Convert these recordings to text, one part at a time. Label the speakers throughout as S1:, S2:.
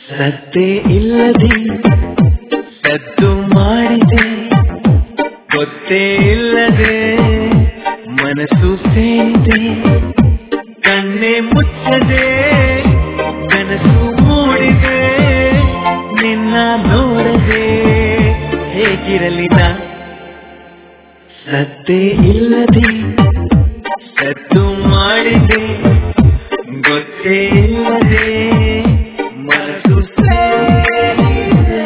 S1: ಸದ್ದೆ ಇಲ್ಲದೆ ಸದ್ದು ಮಾಡಿದೆ ಗೊತ್ತೇ ಇಲ್ಲದೆ ಮನಸ್ಸು ಸೇರಿದೆ ಕಣ್ಣೆ ಮುಚ್ಚದೆ ಕನಸು ಮೂಡಿದೆ ನಿನ್ನ ನೋಡದೆ ಹೇಗಿರಲಿ ನಾ ಸದ್ದೆ ಇಲ್ಲದೆ ಸದ್ದು ಮಾಡಿದೆ ಗೊತ್ತೇ ಇಲ್ಲದೆ ಮನಸ್ಸು ಸೇರಿದೆ.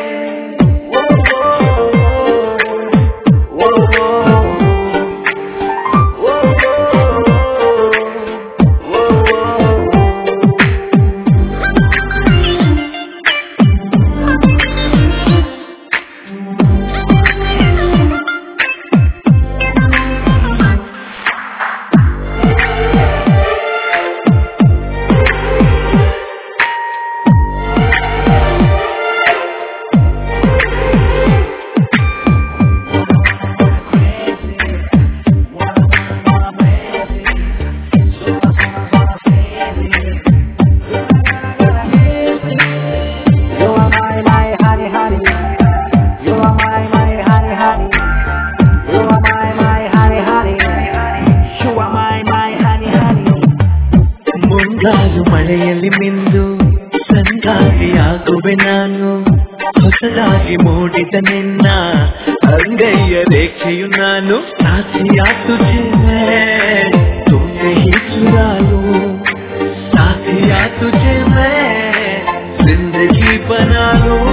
S2: You are my, my honey, honey. You are my, my honey, honey. You are my, my honey, honey. You are my, my honey, honey.
S1: ಮುಂಗಾರು ಮಳೆಯಲ್ಲಿ ಮಿಂದು ಸಂಗಾತಿಯಾಗುವೆ ನಾನು ಹೊಸದಾಗಿ ಮೂಡಿದ ನಿನ್ನ ಅಂಗೈಯ ರೇಖೆಯು ನಾನು ಸಾಥಿಯ ತುझे मैं तुमसे ही चुरा लूं साथिया तुझे मैं जिंदगी बना लूं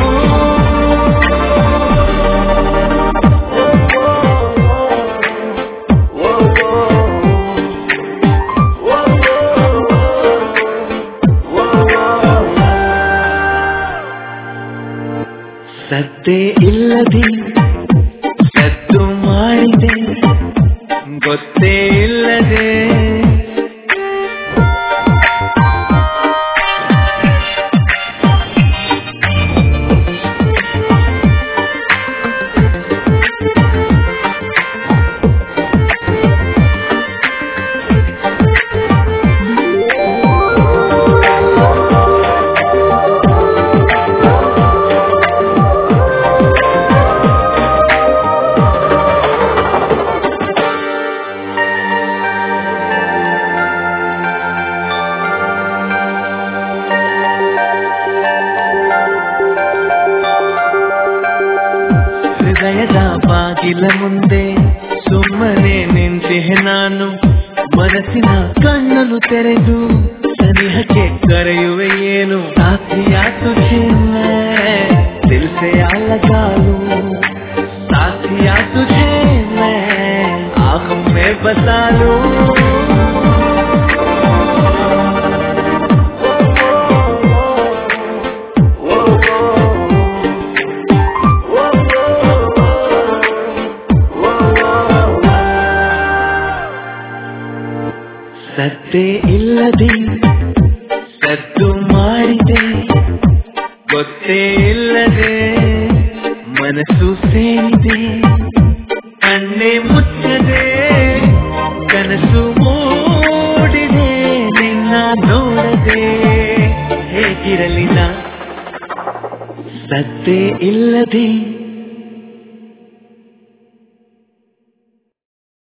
S1: ಸದ್ದೆ ಇಲ್ಲದೆ ಸದ್ದು ಮಾಡಿದೆ ಗೊತ್ತೇ ಇಲ್ಲದೆ ಹೃದಯದ ಬಾಗಿಲ ಮುಂದೆ ಸುಮ್ಮನೆ ನಿಂತಿಹೆ ನಾನು ಮನಸ್ಸಿನ ಕಣ್ಣನ್ನು ತೆರೆದು ಸನಿಹಕ್ಕೆ ಕರೆಯುವೆ ಏನು ಸಾಥಿಯ ತುझे मैं दिल से लगा लूं साथिया तुझे मैं आँख में बसा लूं ಸದ್ದೆ ಇಲ್ಲದೆ ಸದ್ದು ಮಾಡಿದೆ ಗೊತ್ತೇ ಇಲ್ಲದೆ ಮನಸ್ಸು ಸೇರಿದೆ ಕಣ್ಣೆ ಮುಚ್ಚದೆ ಕನಸು ಮೂಡಿದೆ ನಿನ್ನ ನೋಡದೆ ಹೇಗಿರಲಿ ನಾ ಸದ್ದೆ ಇಲ್ಲದೆ